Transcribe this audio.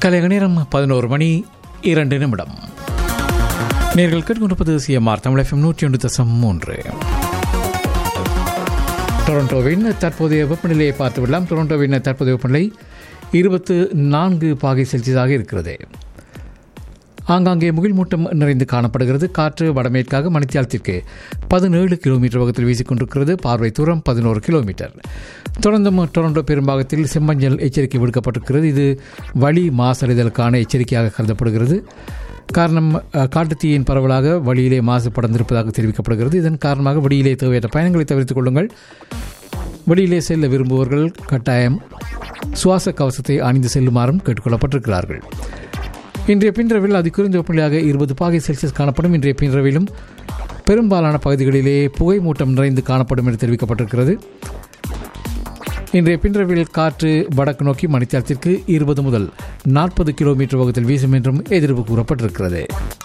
கலைக நேரம் பதினோரு மணி இரண்டு நிமிடம் நேர்கள் கேட்டுக்கொண்டிருப்பது சிஎம்ஆர் தமிழ் எஃப்எம் நூற்றி ஒன்று தசம் மூன்று டொரண்டோவின் தற்போதைய வெப்பநிலையை பார்த்து விடலாம் டொரண்டோவின் தற்போதைய வெப்பநிலை இருபத்து நான்கு பாகை செல்சியஸாக இருக்கிறது ஆங்காங்கே முகில்மூட்டம் நிறைந்து காணப்படுகிறது காற்று வடமேற்காக மணித்தியாலத்திற்கு பதினேழு கிலோமீட்டர் வேகத்தில் வீசிக்கொண்டிருக்கிறது பார்வை தூரம் பதினோரு கிலோமீட்டர் தொடர்ந்தும் டொரண்டோ பெரும்பாகத்தில் செம்மஞ்சள் எச்சரிக்கை விடுக்கப்பட்டிருக்கிறது இது வழி மாசடைதலுக்கான எச்சரிக்கையாக கருதப்படுகிறது காரணம் அஹ், காட்டுத்தீயின் பரவலாக வழியிலே மாசு படர்ந்திருப்பதாக தெரிவிக்கப்படுகிறது இதன் காரணமாக வழியிலே தேவையற்ற பயணங்களை தவிர்த்துக் கொள்ளுங்கள் வெளியிலே செல்ல விரும்புபவர்கள் கட்டாயம் சுவாச கவசத்தை அணிந்து செல்லுமாறும் கேட்டுக்கொள்ளப்பட்டிருக்கிறார்கள் இன்றைய பின்றவில் அது குறைந்த வெப்பநிலையாக இருபது பாகை செல்சியஸ் காணப்படும் இன்றைய பின்றவிலும் பெரும்பாலான பகுதிகளிலே புகை மூட்டம் நிறைந்து காணப்படும் என்று தெரிவிக்கப்பட்டிருக்கிறது இன்றைய பின்றவில் காற்று வடக்கு நோக்கி மணித்தியாலத்திற்கு இருபது முதல் நாற்பது கிலோமீட்டர் வேகத்தில் வீசும் என்றும் எதிர்ப்பு கூறப்பட்டிருக்கிறது